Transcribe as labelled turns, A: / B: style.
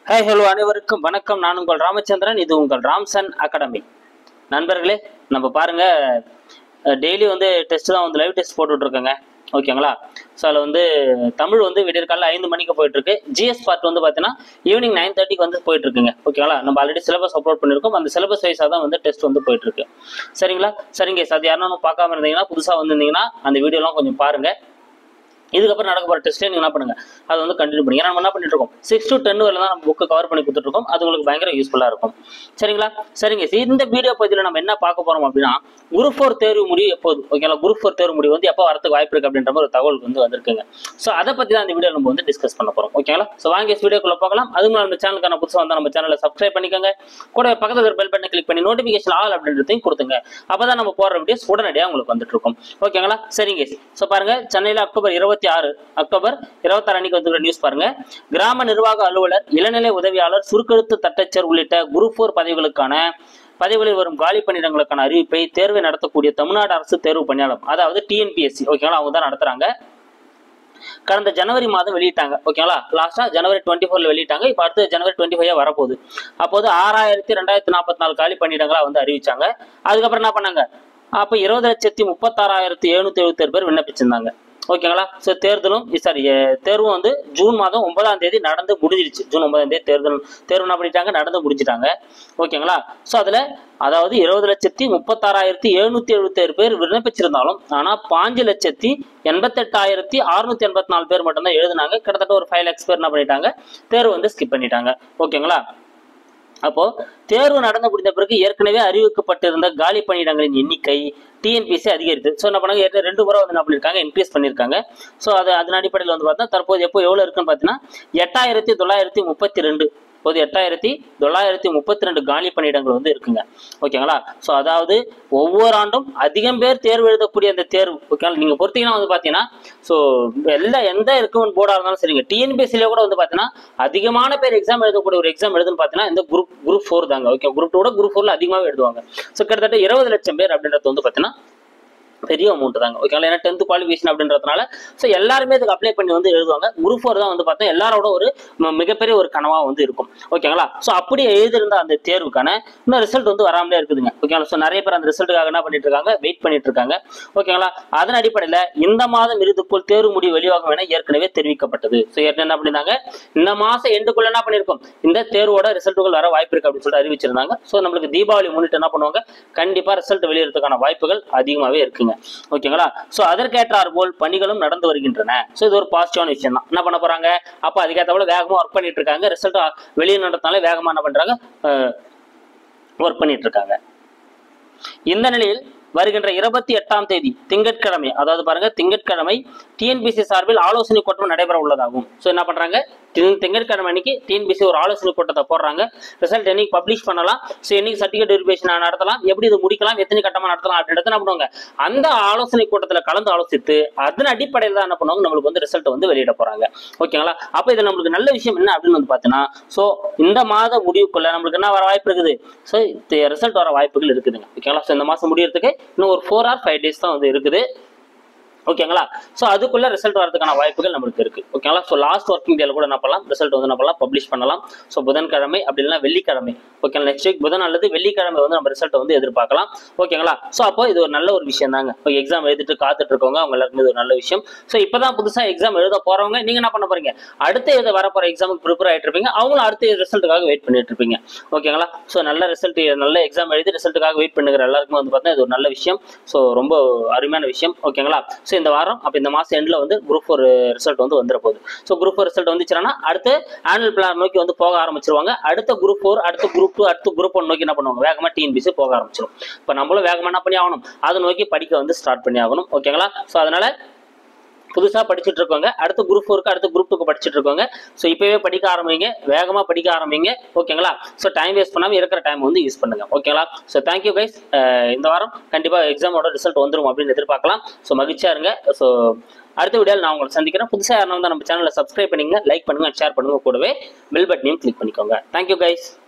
A: hi hello அனைவருக்கும் வணக்கம் நான் உங்கள் ராமச்சந்திரன் இது உங்கள் ராம்சன் அகாடமி நண்பர்களே நம்ம பாருங்க டெய்லி வந்து டெஸ்ட் தான் வந்து லைவ் டெஸ்ட் போட்டுட்டு இருக்கேங்க ஓகேங்களா ஸோ அதில் வந்து தமிழ் வந்து விடியற்காலைல ஐந்து மணிக்கு போயிட்டு இருக்கு ஜிஎஸ் பார்ட் வந்து பார்த்தீங்கன்னா ஈவினிங் நைன் தேர்ட்டிக்கு வந்து போயிட்டு இருக்குங்க ஓகேங்களா நம்ம ஆல்ரெடி சிலபஸ் அப்லோட் பண்ணியிருக்கோம் அந்த சிலபஸ் வைஸாக தான் வந்து டெஸ்ட் வந்து போயிட்டு இருக்கு சரிங்களா சரிங்க சார் அது யாரும் பார்க்காம இருந்தீங்கன்னா புதுசாக வந்திருந்தீங்கன்னா அந்த வீடியோலாம் கொஞ்சம் பாருங்க இதுக்கப்புறம் நடக்க போகிற டெஸ்ட்டே நீங்கள் என்ன பண்ணுங்க அதை வந்து கண்டினியூ பண்ணுங்க ஏன்னா நம்ம என்ன பண்ணிட்டு இருக்கோம் சிக்ஸ் டு டென் வரல தான் நம்ம புக்கு கவர் பண்ணி கொடுத்துட்டு இருக்கோம் அது உங்களுக்கு பயங்கர யூஸ்ஃபுல்லாக இருக்கும் சரிங்களா சரிங்க சரி, இந்த வீடியோ பகுதியில் நம்ம என்ன பார்க்க போறோம் அப்படின்னா குரூப் ஃபோர் தேர்வு முடிவு எப்போது ஓகேங்களா குரூப் ஃபோர் தேர்வு முடிவு வந்து எப்போ வரதுக்கு வாய்ப்பு இருக்கு அப்படின்ற மாதிரி ஒரு தகவல் வந்து வந்திருக்குங்க ஸோ அதை பற்றி தான் இந்த வீடியோ நம்ம வந்து டிஸ்கஸ் பண்ண போறோம் ஓகேங்களா ஸோ வாங்கி வீடியோக்குள்ள பார்க்கலாம் அதுக்கு முன்னாடி நம்ம சேனலுக்கான புதுசாக வந்தால் நம்ம சேனலை சப்ஸ்கிரைப் பண்ணிக்கோங்க கூட பக்கத்தில் ஒரு பெல் பட்டனை கிளிக் பண்ணி நோட்டிஃபிகேஷன் ஆல் அப்படின்றதையும் கொடுத்துங்க அப்பதான் நம்ம போடுற வீடியோஸ் உடனடியாக உங்களுக்கு வந்துட்டு இருக்கும் ஓகேங்களா சரிங்க ஸோ பாருங்க சென்னையில் அக்டோபர் இருபத்தி ஆறு அக்டோபர் இருபத்தாறு அன்னைக்கு வந்துருக்க நியூஸ் பாருங்க கிராம நிர்வாக அலுவலர் இளநிலை உதவியாளர் சுருக்கெழுத்து தட்டச்சர் உள்ளிட்ட குரூப் ஃபோர் பதவிகளுக்கான பதவிகளில் வரும் காலி பணியிடங்களுக்கான அறிவிப்பை தேர்வை நடத்தக்கூடிய தமிழ்நாடு அரசு தேர்வு பணியாளர் அதாவது டிஎன்பிஎஸ்சி ஓகேங்களா அவங்க தான் நடத்துறாங்க கடந்த ஜனவரி மாதம் வெளியிட்டாங்க ஓகேங்களா லாஸ்டா ஜனவரி டுவெண்ட்டி ஃபோர்ல வெளியிட்டாங்க இப்போ அடுத்து ஜனவரி டுவெண்ட்டி ஃபைவ் வரப்போகுது அப்போது ஆறாயிரத்தி ரெண்டாயிரத்தி நாற்பத்தி நாலு காலி பணியிடங்களா வந்து அறிவிச்சாங்க அதுக்கப்புறம் என்ன பண்ணாங்க அப்போ இருபது லட்சத்தி முப்பத்தாறாயிரத்தி எழுநூத்தி எழுபத்தேழு பேர் விண்ணப்பிச்சிருந்தாங்க ஓகேங்களா ஸோ தேர்தலும் சாரி தேர்வும் வந்து ஜூன் மாதம் ஒன்பதாம் தேதி நடந்து முடிஞ்சிருச்சு ஜூன் ஒன்பதாம் தேதி தேர்தல் தேர்வு என்ன பண்ணிட்டாங்க நடந்து முடிஞ்சிட்டாங்க ஓகேங்களா ஸோ அதில் அதாவது இருபது லட்சத்தி முப்பத்தாறாயிரத்தி எழுநூத்தி எழுபத்தேழு பேர் விண்ணப்பிச்சிருந்தாலும் ஆனால் பாஞ்சு லட்சத்தி எண்பத்தெட்டாயிரத்தி அறுநூத்தி எண்பத்தி நாலு பேர் மட்டும்தான் எழுதுனாங்க கிட்டத்தட்ட ஒரு ஃபைவ் லேக்ஸ் பேர் என்ன பண்ணிட்டாங்க தேர்வு வந்து ஸ்கிப் பண்ணிட்டாங்க ஓகேங்களா அப்போ தேர்வு நடந்து முடிந்த பிறகு ஏற்கனவே அறிவிக்கப்பட்டிருந்த காலி பணியிடங்களின் எண்ணிக்கை டிஎன்பிசி அதிகரித்து ஸோ என்ன பண்ணாங்க ஏற்கனவே ரெண்டு முறை வந்து என்ன பண்ணியிருக்காங்க இன்க்ரீஸ் பண்ணியிருக்காங்க ஸோ அது அதன் அடிப்படையில் வந்து பார்த்தா தற்போது எப்போ எவ்வளோ இருக்குன்னு பார்த்தீங்கன்னா எட்டாயிரத்தி தொள்ளாயிரத்தி முப்பத்தி ரெண்டு இப்போது எட்டாயிரத்தி தொள்ளாயிரத்தி முப்பத்தி ரெண்டு காலி பணியிடங்கள் வந்து இருக்குங்க ஓகேங்களா ஸோ அதாவது ஒவ்வொரு ஆண்டும் அதிகம் பேர் தேர்வு எழுதக்கூடிய அந்த தேர்வு ஓகேங்களா நீங்கள் பொறுத்தீங்கன்னா வந்து பார்த்தீங்கன்னா ஸோ எல்லா எந்த ரெக்கமெண்ட் போர்டாக இருந்தாலும் சரிங்க டிஎன்பிஎஸ்சியில் கூட வந்து பார்த்தீங்கன்னா அதிகமான பேர் எக்ஸாம் எழுதக்கூடிய ஒரு எக்ஸாம் எழுதுன்னு பார்த்தீங்கன்னா இந்த குரூப் குரூப் ஃபோர் தாங்க ஓகே குரூப் டூட குரூப் ஃபோரில் அதிகமாக எழுதுவாங்க ஸோ கிட்டத்தட்ட இருபது லட்சம் பேர் அப்படின்றது வந்து பார்த்தீங்கன்னா பெரிய அமௌண்ட் தாங்க ஓகேங்களா ஏன்னா டென்த் குவாலிஃபிகேஷன் அப்படின்றதுனால ஸோ எல்லாருமே இதுக்கு அப்ளை பண்ணி வந்து எழுதுவாங்க குரூப் ஃபோர் தான் வந்து பார்த்தா எல்லாரோட ஒரு ம- மிகப்பெரிய ஒரு கனவா வந்து இருக்கும் ஓகேங்களா ஸோ அப்படி எழுதியிருந்த அந்த தேர்வுக்கான இன்னும் ரிசல்ட் வந்து வராமலே இருக்குதுங்க ஓகேங்களா ஸோ நிறைய பேர் அந்த ரிசல்ட்டுக்காக என்ன பண்ணிட்டு இருக்காங்க வெயிட் பண்ணிட்டு இருக்காங்க ஓகேங்களா அதன் அடிப்படையில் இந்த மாதம் இறுதிக்குள் தேர்வு முடிவு வெளியாகும் என ஏற்கனவே தெரிவிக்கப்பட்டது ஸோ ஏற்கனவே என்ன பண்ணியிருந்தாங்க இந்த மாதம் எண்டுக்குள்ள என்ன பண்ணியிருக்கோம் இந்த தேர்வோட ரிசல்ட்டுகள் வர வாய்ப்பு இருக்கு அப்படின்னு சொல்லிட்டு அறிவிச்சிருந்தாங்க ஸோ நம்மளுக்கு தீபாவளி முன்னிட்டு என்ன பண்ணுவாங்க கண்டிப்பாக ரிசல்ட் வெளியிடறதுக்கான வாய்ப்புகள் அதிகமாகவே இருக்குங்க ஓகேங்களா ஸோ அதற்கேற்றார் போல் பணிகளும் நடந்து வருகின்றன ஸோ இது ஒரு பாசிட்டிவான விஷயம் தான் என்ன பண்ண போறாங்க அப்போ அதுக்கேற்றபோல வேகமாக ஒர்க் பண்ணிட்டு இருக்காங்க ரிசல்ட் வெளியே நடத்தினால வேகமாக என்ன பண்றாங்க ஒர்க் பண்ணிட்டு இருக்காங்க இந்த நிலையில் வருகின்ற இருபத்தி எட்டாம் தேதி திங்கட்கிழமை அதாவது பாருங்க திங்கட்கிழமை டிஎன்பிசி சார்பில் ஆலோசனை கூட்டம் நடைபெற உள்ளதாகும் ஸோ என்ன பண்றாங்க திங்க- திங்கட்கிழமை அன்னைக்கு டிஎன்பிசி ஒரு ஆலோசனை கூட்டத்தை போடுறாங்க ரிசல்ட் என்னைக்கு பப்ளிஷ் பண்ணலாம் ஸோ என்னைக்கு சர்டிஃபிகேட் வெரிஃபிகேஷன் நடத்தலாம் எப்படி இது முடிக்கலாம் எத்தனை கட்டமா நடத்தலாம் அப்படின்றத என்ன பண்ணுவாங்க அந்த ஆலோசனை கூட்டத்தில் கலந்து ஆலோசித்து அதன் அடிப்படையில் தான் என்ன பண்ணுவாங்க நம்மளுக்கு வந்து ரிசல்ட் வந்து வெளியிட போறாங்க ஓகேங்களா அப்போ இது நம்மளுக்கு நல்ல விஷயம் என்ன அப்படின்னு வந்து பார்த்தீங்கன்னா ஸோ இந்த மாத முடிவுக்குள்ள நம்மளுக்கு என்ன வர வாய்ப்பு இருக்குது ஸோ ரிசல்ட் வர வாய்ப்புகள் இருக்குதுங்க ஓகேங்களா ஸோ இந்த மாதம் முடியறதுக்கு இன்னும் ஒரு ஃபோர் ஆர் ஃபைவ் டேஸ் தான் வந்து இருக்குது ஓகேங்களா ஸோ அதுக்குள்ள ரிசல்ட் வரதுக்கான வாய்ப்புகள் நம்மளுக்கு இருக்கு ஓகேங்களா ஸோ லாஸ்ட் ஒர்க்கிங் டேல கூட என்ன பண்ணலாம் ரிசல்ட் வந்து என்ன பண்ணலாம் பப்ளிஷ் பண்ணலாம் ஸோ புதன்கிழமை அப்படி இல்லைன்னா வெள்ளிக்கிழமை ஓகேங்களா நெக்ஸ்ட் வீக் புதன் அல்லது வெள்ளிக்கிழமை வந்து நம்ம ரிசல்ட் வந்து எதிர்பார்க்கலாம் ஓகேங்களா ஸோ அப்போ இது ஒரு நல்ல ஒரு விஷயம் தாங்க இப்போ எக்ஸாம் எழுதிட்டு காத்துட்டு இருக்கவங்க அவங்க எல்லாருக்குமே இது ஒரு நல்ல விஷயம் ஸோ இப்போதான் புதுசாக எக்ஸாம் எழுத போறவங்க நீங்க என்ன பண்ண போறீங்க அடுத்த எழுத வரப்போற எக்ஸாமுக்கு ப்ரிப்பேர் ஆயிட்டு இருப்பீங்க அவங்களும் அடுத்த ரிசல்ட்டுக்காக வெயிட் பண்ணிட்டு இருப்பீங்க ஓகேங்களா ஸோ நல்ல ரிசல்ட் நல்ல எக்ஸாம் எழுதி ரிசல்ட்டுக்காக வெயிட் பண்ணுகிற எல்லாருக்குமே வந்து பார்த்தீங்கன்னா இது ஒரு நல்ல விஷயம் ஸோ ரொம்ப அருமையான விஷயம் ஓகேங்களா ஸோ இந்த வாரம் அப்போ இந்த மாதம் எண்டில் வந்து குரூப் ஃபோர் ரிசல்ட் வந்து வந்துட போகுது ஸோ குரூப் ஃபோர் ரிசல்ட் வந்துச்சுன்னா அடுத்து ஆனுவல் பிளான் நோக்கி வந்து போக ஆரம்பிச்சிருவாங்க அடுத்த குரூப் ஃபோர் அடுத்த குரூப் டூ அடுத்த குரூப் ஒன் நோக்கி என்ன பண்ணுவாங்க வேகமாக டிஎன்பிசி போக ஆரம்பிச்சிடும் இப்போ நம்மளும் வேகமாக என்ன பண்ணி ஆகணும் அதை நோக்கி படிக்க வந்து ஸ்டார்ட் பண்ணி ஆகணும் ஓகேங்களா ஸோ அதனால புதுசாக படிச்சுட்டு இருக்கவங்க அடுத்த குரூப் ஃபோருக்கு அடுத்த குரூப் டூக்கு படிச்சுட்டு இருக்கவங்க ஸோ இப்போவே படிக்க ஆரம்பிங்க வேகமாக படிக்க ஆரம்பிங்க ஓகேங்களா ஸோ டைம் வேஸ்ட் பண்ணாமல் இருக்கிற டைம் வந்து யூஸ் பண்ணுங்க ஓகேங்களா ஸோ தேங்க்யூ கைஸ் இந்த வாரம் கண்டிப்பாக எக்ஸாமோட ரிசல்ட் வந்துடும் அப்படின்னு எதிர்பார்க்கலாம் ஸோ மகிழ்ச்சியா இருங்க ஸோ அடுத்த வீடியோவில் நான் உங்களை சந்திக்கிறேன் புதுசாக யாரும் வந்து நம்ம சேனலை சப்ஸ்கிரைப் பண்ணிங்க லைக் பண்ணுங்க ஷேர் பண்ணுங்க கூடவே பெல் பட்டனையும் கிளிக் பண்ணிக்கோங்க தேங்க்யூ கைஸ்